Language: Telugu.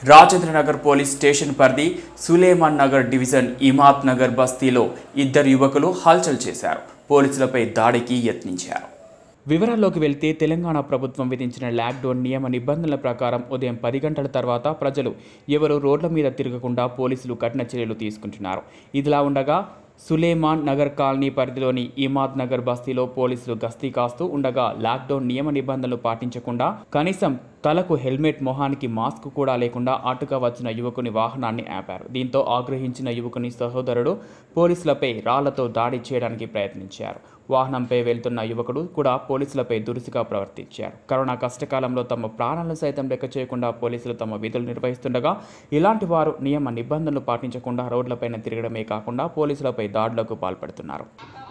రాజేంద్రనగర్ పోలీస్ స్టేషన్ పరిధి సులేమాన్ నగర్ డివిజన్ ఇమాత్ నగర్ బస్తీలో ఇద్దరు యువకులు హల్చల్ చేశారు పోలీసులపై దాడికి యత్నించారు వివరాల్లోకి వెళ్తే తెలంగాణ ప్రభుత్వం విధించిన లాక్డౌన్ నియమ నిబంధనల ప్రకారం ఉదయం పది గంటల తర్వాత ప్రజలు ఎవరు రోడ్ల మీద తిరగకుండా పోలీసులు కఠిన చర్యలు తీసుకుంటున్నారు ఇదిలా ఉండగా సులేమాన్ నగర్ కాలనీ పరిధిలోని ఇమాద్ నగర్ బస్తీలో పోలీసులు గస్తీ కాస్తూ ఉండగా లాక్డౌన్ నియమ నిబంధనలు పాటించకుండా కనీసం తలకు హెల్మెట్ మొహానికి మాస్క్ కూడా లేకుండా అటుగా వచ్చిన యువకుని వాహనాన్ని ఆపారు దీంతో ఆగ్రహించిన యువకుని సహోదరుడు పోలీసులపై రాళ్లతో దాడి చేయడానికి ప్రయత్నించారు వాహనంపై వెళ్తున్న యువకుడు కూడా పోలీసులపై దురుసుగా ప్రవర్తించారు కరోనా కష్టకాలంలో తమ ప్రాణాలను సైతం లెక్క చేయకుండా పోలీసులు తమ విధులు నిర్వహిస్తుండగా ఇలాంటి వారు నియమ నిబంధనలు పాటించకుండా రోడ్లపైన తిరగడమే కాకుండా పోలీసులపై దాడులకు పాల్పడుతున్నారు